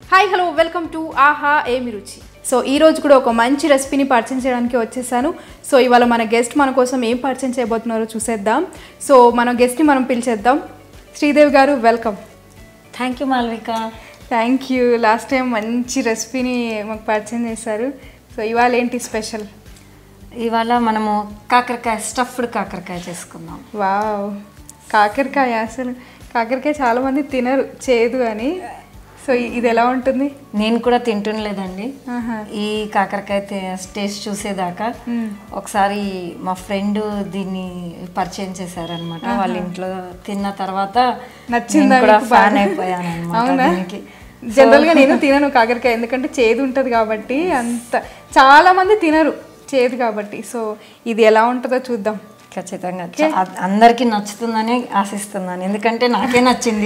Hi hello welcome to ఆహా ఏమి రుచి సో ఈ రోజు కూడా ఒక మంచి రెసిపీని పరిచయం చేయడానికి వచ్చేసాను సో ఇవాళ మన గెస్ట్ మన కోసం ఏం పరిచయం చేయబోతున్నారో చూసేద్దాం సో మన గెస్ట్ని మనం పిలిచేద్దాం Sridevi garu welcome thank you Malvika thank you last time మంచి రెసిపీని మాకు పరిచయం చేశారు సో ఇవాళ ఏంటి స్పెషల్ ఇవాళ మనము కాకరకాయ స్టఫ్డ్ కాకరకాయ చేసుకుందాం వావ్ కాకరకాయ అసలు కాకరకాయ చాలామంది తినరు చేదు అని సో ఇది ఎలా ఉంటుంది నేను కూడా తింటుండలేదండి ఆహా. ఈ కాకరకాయ తే- టేస్ట్ చూసేదాకా ఒకసారి మా ఫ్రెండ్ దీన్ని పరిచయం చేశారనమాట వాళ్ళ ఇంట్లో తిన్న తర్వాత నచ్చిందా నేను కూడా మీకు ఫ్యాన్ బాగా? అయిపోయాను అనమాట అవునా దీనికి జనరల్గా నేను తినను కాకరకాయ ఎందుకంటే చేదు ఉంటుంది కాబట్టి అంత చాలా మంది తినరు చేదు కాబట్టి సో ఇది ఎలా ఉంటుందో చూద్దాం ఖచ్చితంగా చ- అ- అందరికీ నచ్చుతుందని ఆశిస్తున్నాను ఎందుకంటే నాకే నచ్చింది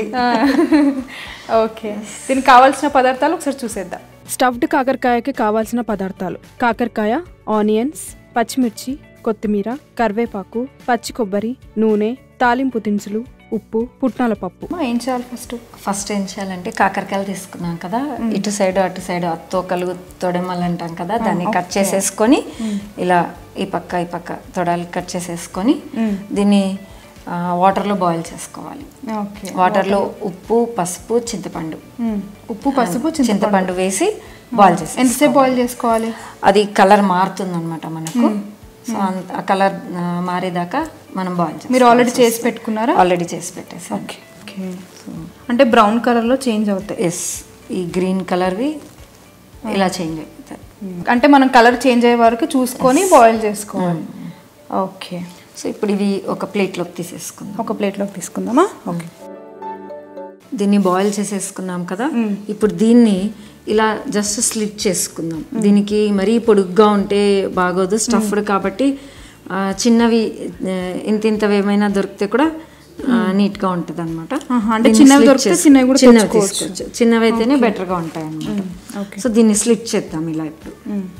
ఓకే దీనికి కావాల్సిన పదార్థాలు ఒకసారి చూసేద్దాం స్టఫ్డ్ కాకరకాయకి కావాల్సిన పదార్థాలు కాకరకాయ ఆనియన్స్ పచ్చిమిర్చి కొత్తిమీర కరివేపాకు పచ్చి కొబ్బరి నూనె తాలింపు దినుసులు ఉప్పు పుట్నాల పప్పు అమ్మా, ఏం చేయాలి ఫస్ట్ ఫస్ట్ ఏం చేయాలంటే కాకరకాయలు తీసుకున్నాం కదా ఇటు సైడ్ అటు సైడ్ తోకలు తొడమలు అంటాం కదా దాన్ని కట్ చేసేసుకొని ఇలా ఈ పక్క ఈ పక్క తొడలు కట్ చేసేసుకొని దీన్ని ఆ, వాటర్లో బాయిల్ చేసుకోవాలి ఓకే వాటర్లో ఉప్పు పసుపు చింతపండు ఉప్పు పసుపు చింతపండు వేసి బాయిల్ చేసి ఎంతసేపు బాయిల్ చేసుకోవాలి అది కలర్ మారుతుంది అనమాట మనకు సో అంత ఆ కలర్ మారేదాకా మనం బాయిల్ చేస్తాం మీరు ఆల్రెడీ చేసి పెట్టుకున్నారా ఆల్రెడీ చేసి పెట్టేసాం ఓకే ఓకే అంటే బ్రౌన్ కలర్లో చేంజ్ అవుతాయి ఎస్ ఈ గ్రీన్ కలర్వి ఇలా చేంజ్ అవుతాయి అంటే మనం కలర్ చేంజ్ అయ్యే వరకు చూసుకొని బాయిల్ చేసుకోవాలి ఓకే సో ఇప్పుడు ఇవి ఒక ప్లేట్లోకి తీసేసుకుందాం ఒక ప్లేట్లోకి తీసుకుందామా ఓకే దీన్ని బాయిల్ చేసేసుకున్నాం కదా ఇప్పుడు దీన్ని ఇలా జస్ట్ స్లిట్ చేసుకుందాం దీనికి మరీ పొడుగ్గా ఉంటే బాగోదు స్టఫ్డ్ కాబట్టి ఆ, చిన్నవి ఆ, ఇంత ఇంతవి ఏమైనా దొరికితే కూడా నీట్గా ఉంటుంది అనమాట ఆహా, అంటే చిన్నవి దొరికితే చిన్నవి కూడా తెచ్చుకోవచ్చు. తీసుకోవచ్చు చిన్నవి అయితేనే బెటర్గా ఉంటాయి అనమాట ఓకే సో దీన్ని స్లిట్ చేద్దాం ఇలా ఇప్పుడు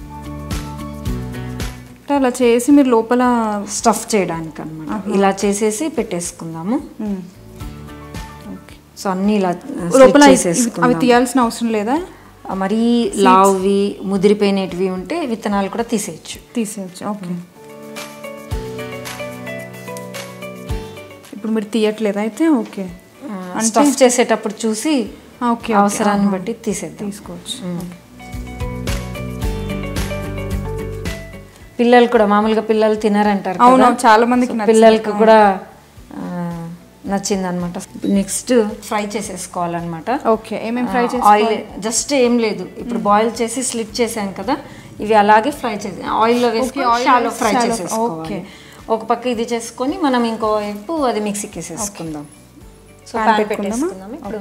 అంటే అలా చేసి మీరు లోపల స్టఫ్ చేయడానికి అనమాట ఇలా చేసేసి పెట్టేసుకుందాము ఓకే సో అన్ని ఇలా లోపల స్లిట్ అవి చేసేసుకుందాం తీయాల్సిన అవసరం లేదా ఆ, మరీ లావువి ముదిరిపోయినవి ఉంటే విత్తనాలు కూడా తీసేయచ్చు తీసేయచ్చు ఓకే ఇప్పుడు మీరు తీయట్లేదా అయితే ఓకే స్టఫ్ చేసేటప్పుడు చూసి ఓకే అవసరాన్ని బట్టి తీసేద్దాం తీసుకోవచ్చు పిల్లలు కూడా మామూలుగా పిల్లలు తినారంటారు కదా. అవును చాలా మందికి సో పిల్లలకి కూడా నచ్చింది అనమాట నెక్స్ట్ ఫ్రై చేసేసుకోవాలన్నమాట ఓకే ఏమేమి ఫ్రై చేసి ఆయిల్ జస్ట్ ఏం లేదు ఇప్పుడు బాయిల్ చేసి స్లిట్ చేసాం కదా ఇవి అలాగే ఫ్రై చేసి ఆయిల్లో వేసుకొని షాలో ఫ్రై చేసేసుకోవాలి ఒక పక్క ఇది చేసుకొని మనం ఇంకో వైపు అది మిక్సీకి వేసేసుకుందాం సో Pan ప్యాన్ పెట్టుకుందామా? పెట్టేసుకుందాం ఇప్పుడు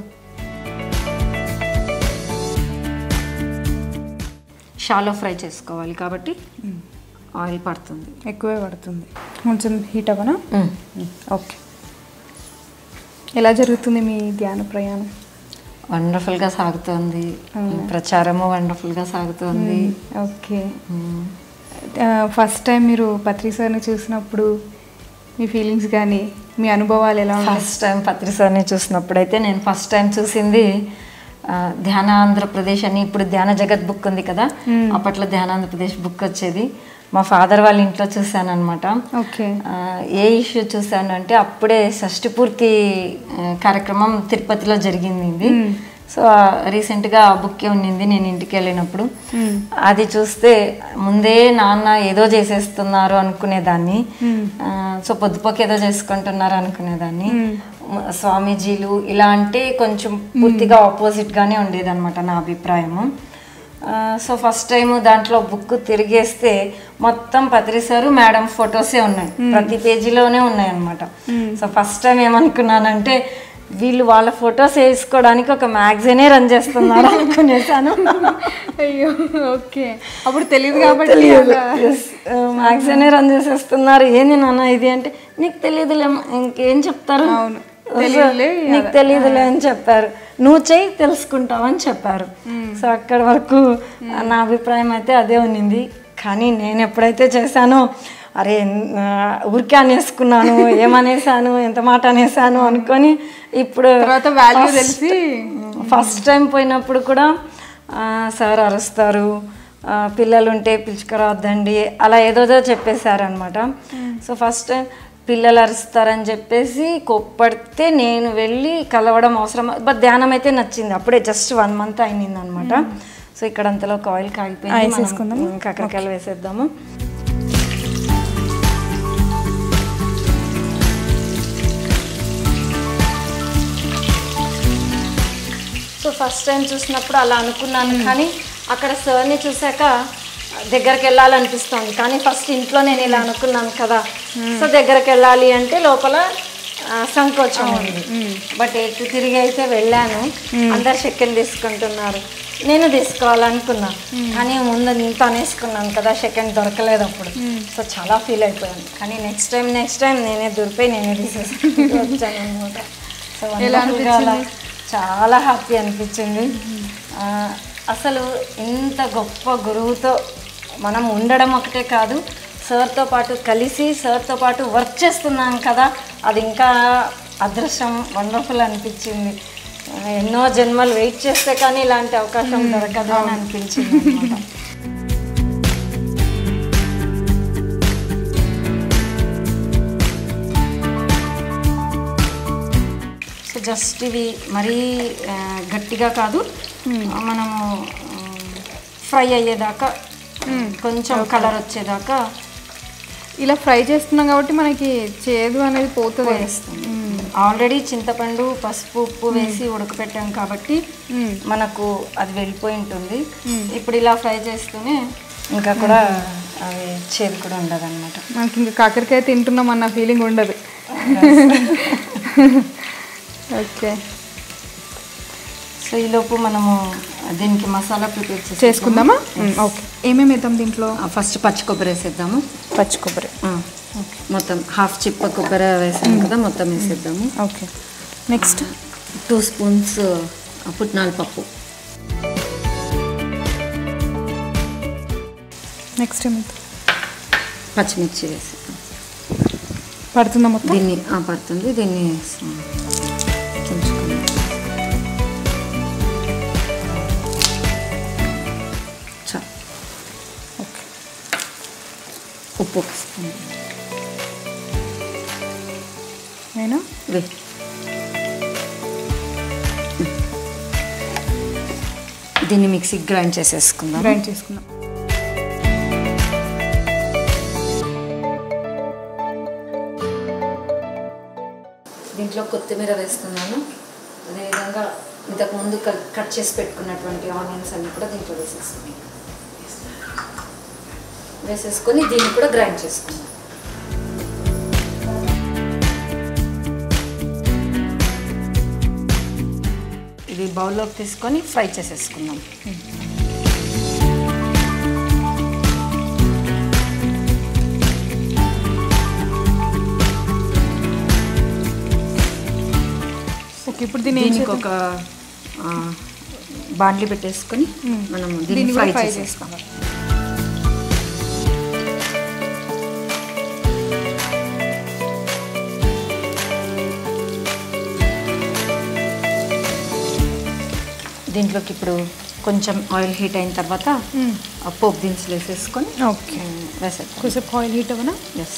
షాలో ఫ్రై చేసుకోవాలి కాబట్టి ఆయిల్ పడుతుంది ఎక్కువే పడుతుంది కొంచెం హీట్ అవ్వనా ఓకే ఎలా జరుగుతుంది మీ ధ్యాన ప్రయాణం వండర్ఫుల్గా సాగుతోంది ప్రచారము వండర్ఫుల్గా సాగుతోంది ఓకే ఫస్ట్ టైం మీరు పత్రి సార్ని చూసినప్పుడు మీ ఫీలింగ్స్ కానీ మీ అనుభవాలు ఎలా ఉన్నాయి ఫస్ట్ టైం పత్రిసార్ని చూసినప్పుడైతే నేను ఫస్ట్ టైం చూసింది ఆ, ధ్యాన ఆంధ్రప్రదేశ్ అని ఇప్పుడు ధ్యాన జగత్ బుక్ ఉంది కదా అప్పట్లో ధ్యాన ఆంధ్రప్రదేశ్ బుక్ వచ్చేది మా ఫాదర్ వాళ్ళ ఇంట్లో చూశాను అనమాట ఓకే ఏ ఇష్యూ చూశాను అంటే అప్పుడే షష్టి పూర్తి ఆ, కార్యక్రమం తిరుపతిలో జరిగింది ఇది సో రీసెంట్గా ఆ బుక్కే ఉన్నింది నేను ఇంటికి వెళ్ళినప్పుడు అది చూస్తే ముందే నాన్న ఏదో చేసేస్తున్నారు అనుకునేదాన్ని ఆ, సో పొద్దుపోకి ఏదో చేసుకుంటున్నారు అనుకునేదాన్ని మ- స్వామీజీలు ఇలా అంటే కొంచెం పూర్తిగా ఆపోజిట్ గానే ఉండేదన్నమాట నా అభిప్రాయము ఆ, సో ఫస్ట్ టైం దాంట్లో బుక్ తిరిగేస్తే మొత్తం పత్రిసారు మేడం ఫొటోసే ఉన్నాయి ప్రతి పేజీలోనే ఉన్నాయి అనమాట సో ఫస్ట్ టైం ఏమనుకున్నానంటే వీళ్ళు వాళ్ళ ఫొటోస్ వేసుకోవడానికి ఒక మ్యాగజైనే రన్ చేస్తున్నారు అనుకునేసాను అయ్యో ఓకే అప్పుడు తెలియదు కాబట్టి అలా- మ్యాగజైనే రన్ చేసేస్తున్నారు ఏంది నాన్న ఇది అంటే నీకు తెలియదులే ఇంకేం చెప్తారు అవును. తెలియదులే, నీకు తెలియదులే అని చెప్పారు నువ్వు చెయ్యి తెలుసుకుంటావు అని చెప్పారు సో అక్కడ వరకు నా అభిప్రాయం అయితే అదే ఉన్నింది కానీ నేను ఎప్పుడైతే చేశానో అరే ఆ, ఊరికే అనేసుకున్నాను ఏమనేసాను ఎంత మాట అనేసాను అనుకొని ఇప్పుడు తర్వాత వాల్యూ తెలిసి ఫస్ట్ టైం పోయినప్పుడు కూడా ఆ, సార్ అరుస్తారు ఆ, పిల్లలు ఉంటే పిలుచుకురావద్దండి అలా ఏదోదో చెప్పేశారనమాట సో ఫస్ట్ పిల్లలు అరుస్తారని చెప్పేసి కోప్పడితే నేను వెళ్ళి కలవడం అవసరం బట్ ధ్యానం అయితే నచ్చింది అప్పుడే జస్ట్ వన్ మంత్ అయింది అనమాట సో ఇక్కడ అంతలో ఒక ఆయిల్ కాగిపోయింది మనం కాకరకాయలు వేసేద్దాము సో ఫస్ట్ టైం చూసినప్పుడు అలా అనుకున్నాను కానీ అక్కడ సార్ని చూసాక దగ్గరికి వెళ్ళాలనిపిస్తుంది కానీ ఫస్ట్ ఇంట్లో నేను ఇలా అనుకున్నాను కదా సో దగ్గరికి వెళ్ళాలి అంటే లోపల ఆ, సంకోచం ఉంది బట్ ఎటు తిరిగి అయితే వెళ్ళాను అందరు సెకండ్ తీసుకుంటున్నారు నేను తీసుకోవాలనుకున్నా కానీ ముందు ఇంత అనేసుకున్నాను కదా సెకండ్ దొరకలేదు అప్పుడు సో చాలా ఫీల్ అయిపోయాను కానీ నెక్స్ట్ టైం నెక్స్ట్ టైం నేనే దొరికిపోయి నేనే తీసేసుకుంటూ వచ్చాను అనమాట సో wonderful-గా అలా చాలా హ్యాపీ అనిపించింది ఆ, అసలు ఇంత గొప్ప గురువుతో మనం ఉండడం ఒకటే కాదు సార్తో పాటు కలిసి సార్తో పాటు వర్క్ చేస్తున్నాం కదా అది ఇంకా అదృష్టం వండర్ఫుల్ అనిపించింది ఆ, ఎన్నో జన్మలు వెయిట్ చేస్తే కానీ ఇలాంటి అవకాశం దొరకదు అని అనిపించింది అనమాట సో జస్ట్ ఇవి మరీ ఆ, గట్టిగా కాదు మనము ఫ్రై అయ్యేదాకా కొంచెం కలర్ వచ్చేదాకా ఇలా ఫ్రై చేస్తున్నాం కాబట్టి మనకి చేదు అనేది పోతుంది వేస్తాం ఆల్రెడీ చింతపండు పసుపు ఉప్పు వేసి ఉడకపెట్టాం కాబట్టి మనకు అది వెళ్ళిపోయి ఉంటుంది ఇప్పుడు ఇలా ఫ్రై చేస్తూనే ఇంకా కూడా అవి చేదు కూడా ఉండదు అనమాట మనకి ఇంకా కాకరకాయ తింటున్నాం అన్న ఫీలింగ్ ఉండదు ఓకే సో ఈలోపు మనము దీనికి మసాలా ప్రిపేర్ చేసి చేసుకుందామా ఓకే ఏమేమి వేద్దాం దీంట్లో ఫస్ట్ పచ్చి కొబ్బరి వేసేద్దాము పచ్చి కొబ్బరి ఆ, మొత్తం హాఫ్ చిప్ప కొబ్బరి వేసాం కదా మొత్తం వేసేద్దాము ఓకే నెక్స్ట్ టూ స్పూన్స్ పుట్నాల పప్పు నెక్స్ట్ ఏమి పచ్చిమిర్చి వేసేద్దాం పడుతుందా మొత్తం దీన్ని ఆ, పడుతుంది దీన్ని వేస్తాం. తుంచుకొని. చాలు ఓకే ఉప్పు ఒక స్పూన్ అయినా వే దీన్ని మిక్సీకి గ్రైండ్ చేసేసుకుందాం గ్రైండ్ చేసుకుందాం దీంట్లో కొత్తిమీర వేస్తున్నాను అదేవిధంగా ఇంతకు ముందు కట్ కట్ చేసి పెట్టుకున్నటువంటి ఆనియన్స్ అన్ని కూడా దీంట్లో వేసేసుకుని వేసేసుకొని దీన్ని కూడా గ్రైండ్ చేసుకుందాం ఇది బౌల్లోకి తీసుకొని ఫ్రై చేసేసుకుందాం ఓకే ఇప్పుడు దీన్ని ఏం దీనికి చేద్దాం? ఒక ఆ, బాండ్లీ పెట్టేసుకొని మనం దీన్ని దీన్ని ఫ్రై కూడా ఫ్రై చేసేస్తాం దీంట్లోకి ఇప్పుడు కొంచెం ఆయిల్ హీట్ అయిన తర్వాత ఆ పోపు దినుసులు వేసేసుకొని ఓకే వేసేద్దాం కొంచెం ఆయిల్ హీట్ అవ్వనా ఎస్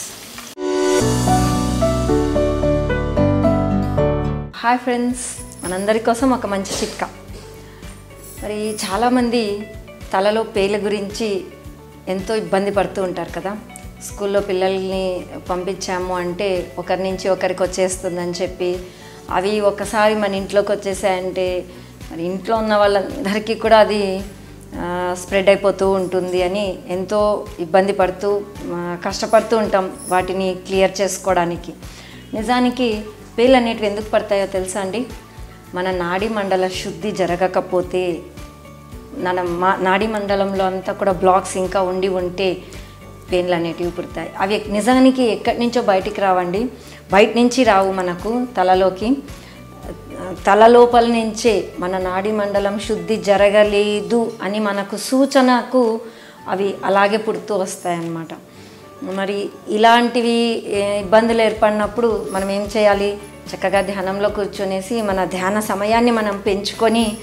హాయ్ ఫ్రెండ్స్ మనందరి కోసం ఒక మంచి చిట్కా మరి చాలామంది తలలో పేల గురించి ఎంతో ఇబ్బంది పడుతూ ఉంటారు కదా స్కూల్లో పిల్లల్ని పంపించాము అంటే ఒకరి నుంచి ఒకరికి వచ్చేస్తుందని చెప్పి అవి ఒకసారి మన ఇంట్లోకి వచ్చేసాయంటే మరి ఇంట్లో ఉన్న వాళ్ళందరికీ కూడా అది స్ప్రెడ్ అయిపోతూ ఉంటుంది అని ఎంతో ఇబ్బంది పడుతూ ఆ, కష్టపడుతూ ఉంటాం వాటిని క్లియర్ చేసుకోవడానికి నిజానికి పేర్లు అనేటివి ఎందుకు పడతాయో తెలుసా అండి మన నాడీ మండల శుద్ధి జరగకపోతే మన మా నాడీ మండలంలో అంతా కూడా బ్లాక్స్ ఇంకా ఉండి ఉంటే పెయిన్లు అనేటివి పుడతాయి అవి నిజానికి ఎక్కడి నుంచో బయటికి రావండి బయట నుంచి రావు మనకు తలలోకి తల లోపల నుంచే మన నాడీ మండలం శుద్ధి జరగలేదు అని మనకు సూచనకు అవి అలాగే పుడుతూ వస్తాయన్నమాట మరి ఇలాంటివి ఏ, ఇబ్బందులు ఏర్పడినప్పుడు మనం ఏం చేయాలి చక్కగా ధ్యానంలో కూర్చొనేసి మన ధ్యాన సమయాన్ని మనం పెంచుకొని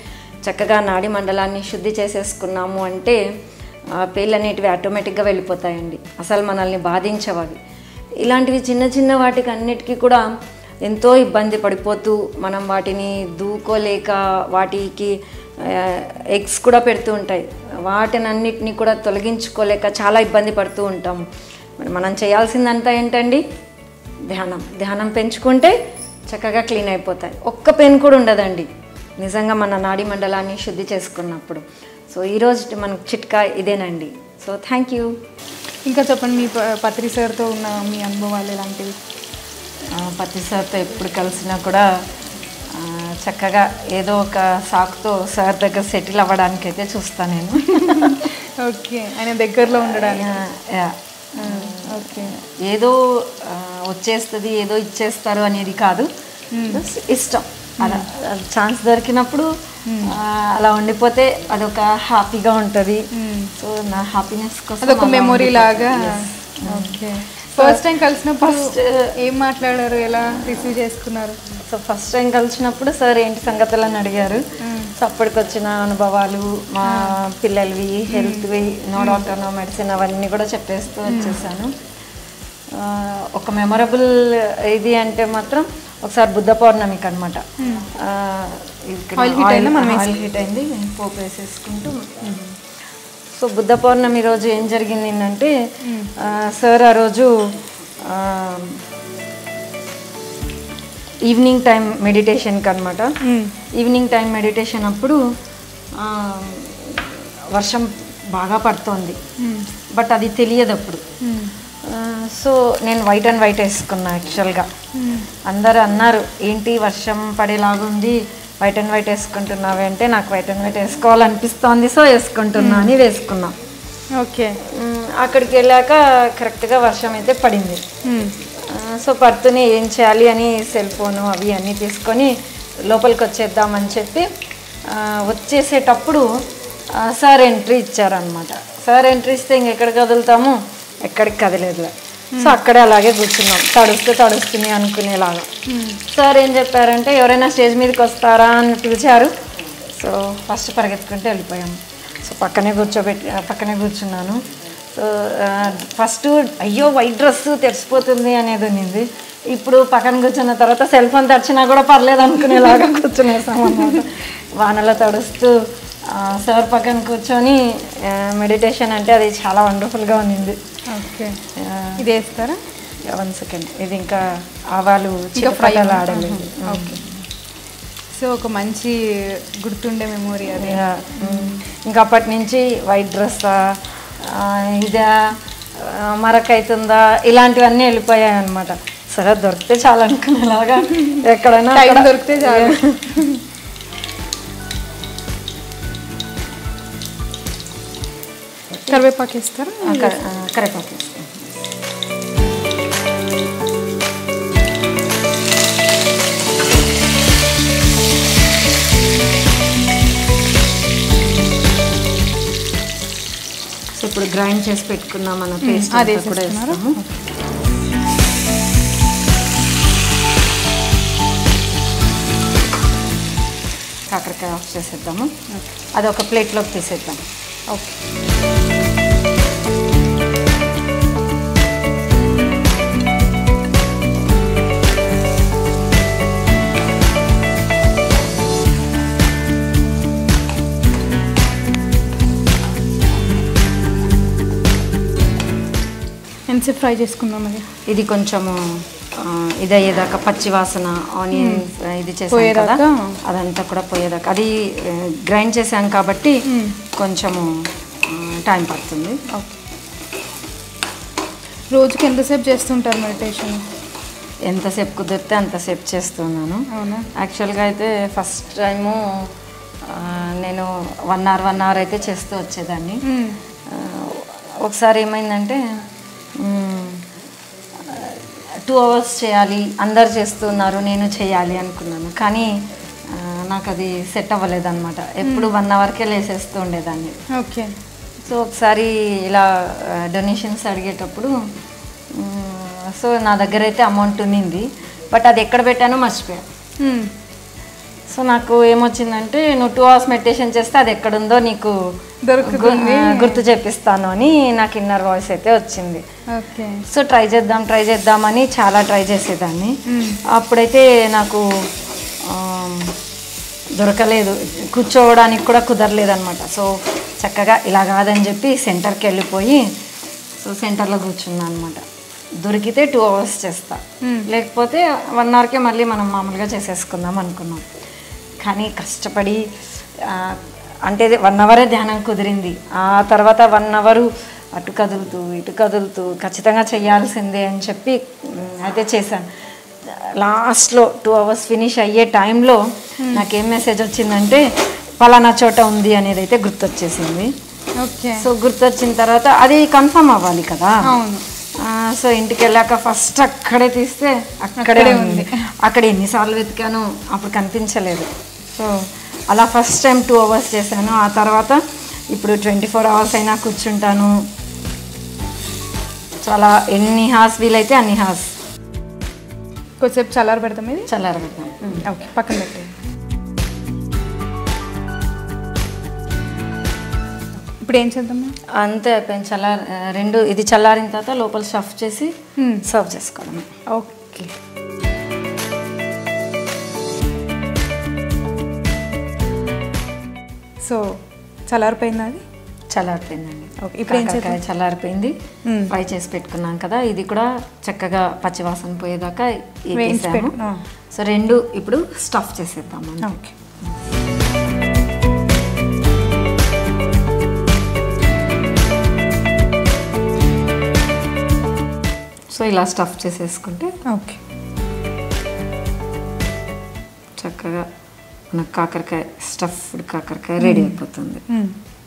చక్కగా నాడి మండలాన్ని శుద్ధి చేసేసుకున్నాము అంటే ఆ పేర్లు అనేటివి ఆటోమేటిక్గా వెళ్ళిపోతాయండి అసలు మనల్ని బాధించవు అవి ఇలాంటివి చిన్న చిన్న వాటికి అన్నిటికీ కూడా ఎంతో ఇబ్బంది పడిపోతూ మనం వాటిని దూకోలేక వాటికి ఎగ్స్ కూడా పెడుతూ ఉంటాయి వాటిని అన్నిటిని కూడా తొలగించుకోలేక చాలా ఇబ్బంది పడుతూ ఉంటాం మరి మనం చేయాల్సిందంతా ఏంటండి ధ్యానం ధ్యానం పెంచుకుంటే చక్కగా క్లీన్ అయిపోతాయి ఒక్క పెయిన్ కూడా ఉండదండి నిజంగా మన నాడీ మండలాన్ని శుద్ధి చేసుకున్నప్పుడు సో ఈరోజు మనకు చిట్కా ఇదేనండి సో థ్యాంక్ యూ ఇంకా చెప్పండి మీ ప- పత్రి సార్తో ఉన్న మీ అనుభవాలు ఎలాంటివి పత్తి సార్తో ఎప్పుడు కలిసినా కూడా ఆ, చక్కగా ఏదో ఒక సాకుతో సార్ దగ్గర సెటిల్ అవ్వడానికి అయితే చూస్తాను నేను ఓకే ఆయన దగ్గరలో ఉండడానికి ఆ, యా. ఓకే ఏదో ఆ, వచ్చేస్తుంది ఏదో ఇచ్చేస్తారు అనేది కాదు ఇష్టం అలా ఛాన్స్ దొరికినప్పుడు ఆ, అలా ఉండిపోతే అదొక హ్యాపీగా ఉంటుంది సో నా హ్యాపీనెస్ కోసం అదొక అలా మెమొరీ ఉండిపోతుంది. లాగా Yes. ఓకే ఫస్ట్ టైం కలిసినప్పుడు First, ఏం మాట్లాడారు ఎలా రిసీవ్ చేసుకున్నారు సో ఫస్ట్ టైం కలిసినప్పుడు సార్ ఏంటి సంగతులు అని అడిగారు సో అప్పటికి వచ్చిన అనుభవాలు మా పిల్లలవి హెల్త్వి నో డాక్టర్ నో మెడిసిన్ అవన్నీ కూడా చెప్పేస్తూ వచ్చేసాను ఆ, ఒక మెమొరబుల్ ఇది అంటే మాత్రం ఒకసారి బుద్ధ పౌర్ణమికి అనమాట Oil heat అయిందా? మనం ఆయిల్ హీట్ అయింది పోపు వేసేసుకుంటూ సో బుద్ధ పౌర్ణమి రోజు ఏం జరిగింది అంటే ఆ, సార్ ఆ రోజు ఆ, ఈవినింగ్ టైం మెడిటేషన్కి అనమాట ఈవినింగ్ టైం మెడిటేషన్ అప్పుడు ఆ, వర్షం బాగా పడుతోంది బట్ అది తెలియదు అప్పుడు ఆ, సో నేను వైట్ అండ్ వైట్ వేసుకున్నా యాక్చువల్గా అందరు అన్నారు ఏంటి వర్షం పడేలాగుంది వైట్ అండ్ వైట్ వేసుకుంటున్నావు అంటే నాకు వైట్ అండ్ వైట్ వేసుకోవాలనిపిస్తోంది సో వేసుకుంటున్నా అని వేసుకున్నా ఓకే మ్, అక్కడికి వెళ్ళాక కరెక్ట్గా వర్షం అయితే పడింది ఆ, సో పడుతూనే ఏం చేయాలి అని సెల్ ఫోను అవి అన్నీ తీసుకొని లోపలికి వచ్చేద్దామని చెప్పి ఆ, వచ్చేసేటప్పుడు ఆ, సార్ ఎంట్రీ ఇచ్చారనమాట సార్ ఎంట్రీ ఇస్తే ఇంకెక్కడ కదులుతాము ఎక్కడికి కదలేదు సో అక్కడే అలాగే కూర్చున్నాం తడుస్తూ తడుస్తుంది అనుకునేలాగా సార్ ఏం చెప్పారంటే ఎవరైనా స్టేజ్ మీదకి వస్తారా అని పిలిచారు సో ఫస్ట్ పరిగెత్తుకుంటూ వెళ్ళిపోయాము సో పక్కనే కూర్చోబెట్టి పక్కనే కూర్చున్నాను సో ఫస్ట్ అయ్యో వైట్ డ్రెస్ తెరిచిపోతుంది అనేది ఉన్నింది ఇప్పుడు పక్కన కూర్చున్న తర్వాత సెల్ ఫోన్ తెరిచినా కూడా పర్లేదు అనుకునేలాగా కూర్చునేసాం అన్నమాట వానలో తడుస్తూ ఆ, సార్ పక్కన కూర్చొని మెడిటేషన్ అంటే అది చాలా వండర్ఫుల్గా ఉన్నింది ఓకే ఇది వేస్తారా వన్ సెకండ్ ఇది ఇంకా ఆవాలు ఇంకా ఫ్రై చిటపటలు ఆడలేదు ఓకే సో ఒక మంచి గుర్తుండే మెమొరీ అది యా, మ్. ఇంకా అప్పటి నుంచి వైట్ డ్రెస్ ఇదా ఆ, మరకైతుందా ఇలాంటివన్నీ వెళ్ళిపోయాయి అనమాట సరే దొరికితే చాలా అనుకునేలాగా ఎక్కడైనా టైం అక్కడ- దొరికితే చాలు కరివేపాకు వేస్తారా ఆ, కర- ఆ, కరివేపాకు వేసుకో. సో ఇప్పుడు గ్రైండ్ చేసి పెట్టుకున్న మన పేస్ట్ అది కూడా వేసేస్తున్నారా? వేస్తాము కాకరకాయ ఆఫ్ చేసేద్దాము అది ఒక ప్లేట్లోకి తీసేద్దాం ఓకే ఎంతసేపు ఫ్రై చేసుకుందాం అది ఇది కొంచెము ఆ, ఇది అయ్యేదాకా పచ్చి వాసన ఆనియన్స్ ఇది చేసాం కదా పోయేదాకా? అదంతా కూడా పోయేదాకా అది గ్రైండ్ చేసాం కాబట్టి కొంచెము టైం పడుతుంది ఓకే రోజుకి ఎంతసేపు చేస్తుంటారు మెడిటేషన్ ఎంతసేపు కుదిరితే అంతసేపు చేస్తున్నాను అవునా యాక్చువల్గా అయితే ఫస్ట్ టైము ఆ, నేను వన్ అవర్ వన్ అవర్ అయితే చేస్తూ వచ్చేదాన్ని మ్మ్. ఆ, ఒకసారి ఏమైందంటే టూ అవర్స్ చేయాలి అందరు చేస్తున్నారు నేను చేయాలి అనుకున్నాను కానీ ఆ, నాకు అది సెట్ అవ్వలేదు అనమాట ఎప్పుడు వన్ అవర్కే లేసేస్తూ ఉండేదాన్ని ఓకే సో ఒకసారి ఇలా డొనేషన్స్ అడిగేటప్పుడు మ్, సో నా దగ్గర అయితే అమౌంట్ ఉన్నింది బట్ అది ఎక్కడ పెట్టానో మర్చిపోయాను మ్మ్. సో నాకు ఏమొచ్చిందంటే నువ్వు టూ అవర్స్ మెడిటేషన్ చేస్తే అది ఎక్కడుందో నీకు దొరుకుతుంది. గు- ఆ, గుర్తు చెప్పిస్తాను అని నాకు ఇన్నర్ వాయిస్ అయితే వచ్చింది ఓకే సో ట్రై చేద్దాం ట్రై చేద్దామని చాలా ట్రై చేసేదాన్ని అప్పుడైతే నాకు ఆమ్, దొరకలేదు కూర్చోవడానికి కూడా కుదరలేదు అనమాట సో చక్కగా ఇలా కాదని చెప్పి సెంటర్కి వెళ్ళిపోయి సో సెంటర్లో కూర్చున్నాను అనమాట దొరికితే టూ అవర్స్ చేస్తా లేకపోతే వన్ అవర్కే మళ్ళీ మనం మామూలుగా చేసేసుకుందాం అనుకున్నాం కానీ కష్టపడి ఆ, అంటే వన్ అవరే ధ్యానం కుదిరింది ఆ తర్వాత వన్ అవరు అటు కదులుతూ ఇటు కదులుతూ ఖచ్చితంగా చేయాల్సిందే అని చెప్పి ఉమ్, అయితే చేశాను లాస్ట్లో టూ అవర్స్ ఫినిష్ అయ్యే టైంలో నాకేం మెసేజ్ వచ్చిందంటే పలానా చోట ఉంది అనేది అయితే గుర్తొచ్చేసింది ఓకే సో గుర్తొచ్చిన తర్వాత అది కన్ఫర్మ్ అవ్వాలి కదా అవును ఆ, సో ఇంటికి వెళ్ళాక ఫస్ట్ అక్కడే తీస్తే అక్కడే ఉంది అక్కడ ఎన్నిసార్లు వెతికాను అప్పుడు కనిపించలేదు సో అలా ఫస్ట్ టైం టూ అవర్స్ చేశాను ఆ తర్వాత ఇప్పుడు ట్వంటీ ఫోర్ అవర్స్ అయినా కూర్చుంటాను చాలా ఎన్ని హార్స్ వీలైతే అన్ని హార్స్ కొద్దిసేపు చల్లారి పెడతాం ఇది చల్లారబెడతాం ఓకే పక్కన పెట్టేది ఇప్పుడు ఏం చేద్దాం అంతే అయిపోయింది చల్లారి ఆ, రెండు ఇది చల్లారిన తర్వాత లోపల స్టఫ్ చేసి సర్వ్ చేసుకోవడమే ఓకే సో చల్లారిపోయిందా అది చల్లారిపోయిందండి ఓకే, ఇప్పుడు ఏం కాకరకాయ చల్లారిపోయింది మ్మ్. ఫ్రై చేసి పెట్టుకున్నాం కదా ఇది కూడా చక్కగా పచ్చివాసన పోయేదాకా వేయించి వేయించాము పెట్టు- ఆ. సో రెండు ఇప్పుడు స్టఫ్ చేసేద్దాం మనం ఓకే సో ఇలా స్టఫ్ చేసేసుకుంటే ఓకే చక్కగా మన కాకరకాయ స్టఫ్డ్ కాకరకాయ రెడీ అయిపోతుంది మ్మ్.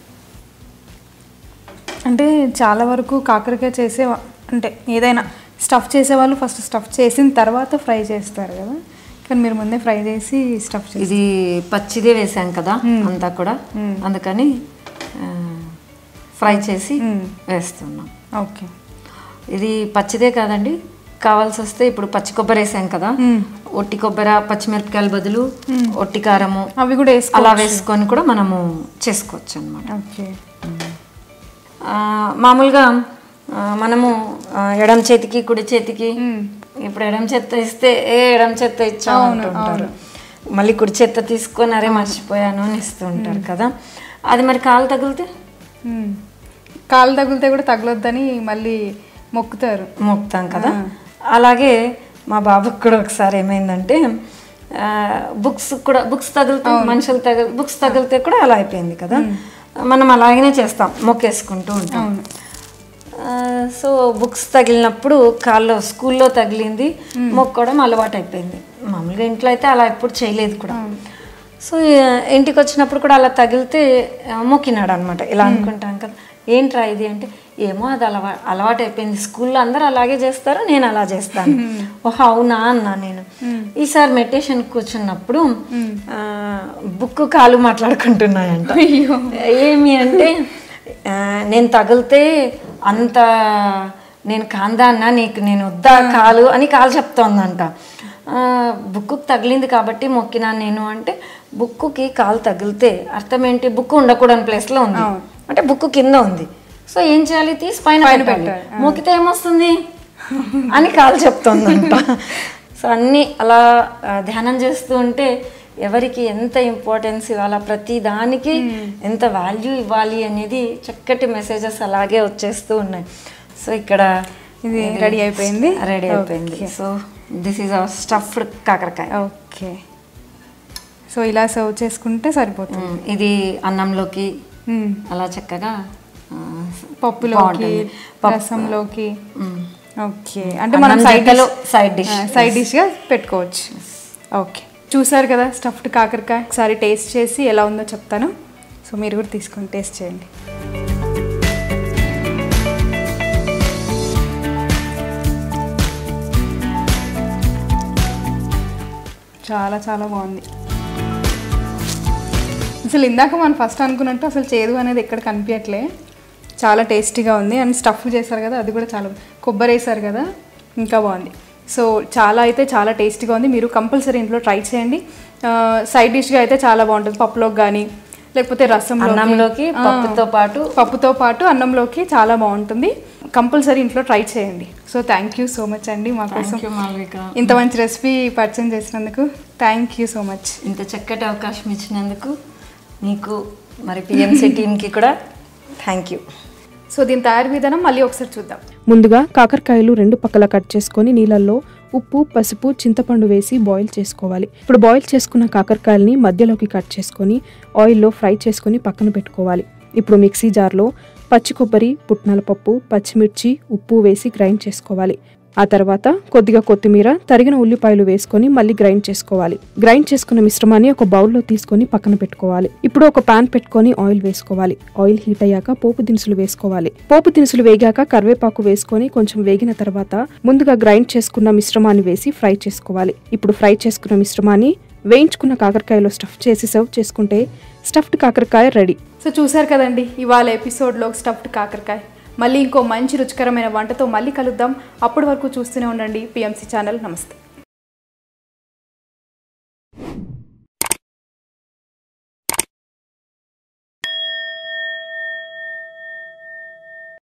అంటే చాలా వరకు కాకరకాయ చేసే వా- అంటే ఏదైనా స్టఫ్ చేసేవాళ్ళు ఫస్ట్ స్టఫ్ చేసిన తర్వాత ఫ్రై చేస్తారు కదా కానీ మీరు ముందే ఫ్రై చేసి స్టఫ్ చేసి ఇది పచ్చిదే వేసాం కదా అంతా కూడా అందుకని ఫ్రై చేసి వేస్తున్నాం ఓకే ఇది పచ్చిదే కాదండి కావాల్సి వస్తే ఇప్పుడు పచ్చి కొబ్బరి వేసాం కదా ఒట్టి కొబ్బరి పచ్చిమిరపకాయల బదులు ఒట్టి కారము అవి కూడా వేసుకో అలా వేసుకొని కూడా మనము చేసుకోవచ్చు అనమాట ఓకే మామూలుగా ఆ, మనము ఆ, ఎడం చేతికి కుడి చేతికి ఇప్పుడు ఎడం చేత్త ఇస్తే ఏ ఎడం చేత్త ఇచ్చావు అంటుంటారు మళ్ళీ కుడి చేత్త తీసుకొని అరే మర్చిపోయాను అని ఇస్తూ ఉంటారు కదా అది మరి కాలు తగిలితే మ్మ్. కాలు తగిలితే కూడా తగలొద్దని మళ్ళీ మొక్కుతారు మోపుతాం కదా అలాగే మా బాబుకి కూడా ఒకసారి ఏమైందంటే బుక్స్ కూడా బుక్స్ తగిలితే మనుషులు తగిలి బుక్స్ తగిలితే కూడా అలా అయిపోయింది కదా మనం అలాగనే చేస్తాం మొక్కేసుకుంటూ ఉంటాం ఆ, సో బుక్స్ తగిలినప్పుడు కాల్లో స్కూల్లో తగిలింది మొక్కడం అలవాటు అయిపోయింది మామూలుగా ఇంట్లో అయితే అలా ఎప్పుడు చేయలేదు కూడా సో ఆ, ఇంటికి వచ్చినప్పుడు కూడా అలా తగిలితే ఆ, మొక్కినాడు అనమాట ఇలా అనుకుంటాం కదా ఏంట్రా ఇది అంటే ఏమో అది అలవా అలవాటు అయిపోయింది స్కూల్లో అందరూ అలాగే చేస్తారు నేను అలా చేస్తాను ఓహో అవునా అన్నా నేను ఈసారి మెడిటేషన్ కూర్చున్నప్పుడు ఆ, బుక్ కాలు మాట్లాడుకుంటున్నాయంట ఏమి అంటే ఆ, నేను తగిలితే అంత నేను కాందా అన్నా నీకు నేను వద్దా కాలు అని కాలు చెప్తోందంట ఆ, బుక్కు తగిలింది కాబట్టి మొక్కినాను నేను అంటే బుక్కుకి కాలు తగిలితే అర్థం ఏంటి బుక్ ఉండకూడని ప్లేస్లో ఉంది అంటే బుక్ కింద ఉంది సో ఏం చేయాలి తీసి పైన పెట్టాలి మొక్కితే ఏమొస్తుంది అని కాలు చెప్తోందంట సో అన్నీ అలా ఆ, ధ్యానం చేస్తూ ఉంటే ఎవరికి ఎంత ఇంపార్టెన్స్ ఇవ్వాలా ప్రతి దానికి ఎంత వాల్యూ ఇవ్వాలి అనేది చక్కటి మెసేజెస్ అలాగే వచ్చేస్తూ ఉన్నాయి సో ఇక్కడ ఇది రెడీ అయిపోయింది రెడీ అయిపోయింది so this is our stuffed కాకరకాయ ఓకే సో ఇలా సర్వ్ చేసుకుంటే సరిపోతుంది మ్మ్. ఇది అన్నంలోకి మ్మ్. అలా చక్కగా ఆ, పప్పులోకి బాగుంటుంది. పప్పు- రసంలోకి మ్మ్. ఓకే అంటే మనం అన్నం సైడ్ జంటలో side dish. సైడ్ డిష్గా పెట్టుకోవచ్చు ఓకే చూసారు కదా స్టఫ్డ్ కాకరకాయ ఒకసారి టేస్ట్ చేసి ఎలా ఉందో చెప్తాను సో మీరు కూడా తీసుకొని టేస్ట్ చేయండి చాలా చాలా బాగుంది అసలు ఇందాక మనం ఫస్ట్ అనుకున్నట్టు అసలు చేదు అనేది ఎక్కడ కనిపించట్లే చాలా టేస్టీగా ఉంది అండ్ స్టఫ్ చేశారు కదా అది కూడా చాలా కొబ్బరి వేశారు కదా ఇంకా బాగుంది సో చాలా అయితే చాలా టేస్టీగా ఉంది మీరు కంపల్సరీ ఇంట్లో ట్రై చేయండి సైడ్ డిష్గా అయితే చాలా బాగుంటుంది పప్పులోకి కానీ లేకపోతే రసంలో అన్నంలోకి పప్పుతో పాటు పప్పుతో పాటు అన్నంలోకి చాలా బాగుంటుంది కంపల్సరీ ఇంట్లో ట్రై చేయండి so thank you so much అండి మా కోసం థ్యాంక్ యూ మాల్విక ఇంత మంచి రెసిపీ పరిచయం చేసినందుకు థ్యాంక్ యూ సో మచ్ ఇంత చక్కటి అవకాశం ఇచ్చినందుకు మీకు మరి పిఎంసి టీంకి కూడా థ్యాంక్ యూ సో దీని తయారీ విధానం మళ్ళీ ఒకసారి చూద్దాం ముందుగా కాకరకాయలు రెండు పక్కల కట్ చేసుకొని నీళ్ళల్లో ఉప్పు పసుపు చింతపండు వేసి బాయిల్ చేసుకోవాలి ఇప్పుడు బాయిల్ చేసుకున్న కాకరకాయలని మధ్యలోకి కట్ చేసుకొని ఆయిల్లో ఫ్రై చేసుకొని పక్కన పెట్టుకోవాలి ఇప్పుడు మిక్సీ జార్లో పచ్చి కొబ్బరి పుట్నాల పప్పు పచ్చిమిర్చి ఉప్పు వేసి గ్రైండ్ చేసుకోవాలి ఆ తర్వాత కొద్దిగా కొత్తిమీర తరిగిన ఉల్లిపాయలు వేసుకొని మళ్ళీ గ్రైండ్ చేసుకోవాలి గ్రైండ్ చేసుకున్న మిశ్రమాన్ని ఒక బౌల్లో తీసుకొని పక్కన పెట్టుకోవాలి ఇప్పుడు ఒక పాన్ పెట్టుకొని ఆయిల్ వేసుకోవాలి ఆయిల్ హీట్ అయ్యాక పోపు దినుసులు వేసుకోవాలి పోపు దినుసులు వేగాక కరివేపాకు వేసుకొని కొంచెం వేగిన తర్వాత ముందుగా గ్రైండ్ చేసుకున్న మిశ్రమాన్ని వేసి ఫ్రై చేసుకోవాలి ఇప్పుడు ఫ్రై చేసుకున్న మిశ్రమాన్ని వేయించుకున్న కాకరకాయలో స్టఫ్ చేసి సర్వ్ చేసుకుంటే స్టఫ్డ్ కాకరకాయ రెడీ సో చూసారు కదండి ఇవాళ ఎపిసోడ్లో స్టఫ్డ్ కాకరకాయ మళ్ళీ ఇంకో మంచి రుచికరమైన వంటతో మళ్ళీ కలుద్దాం అప్పటి వరకు చూస్తూనే ఉండండి పిఎంసి ఛానల్ నమస్తే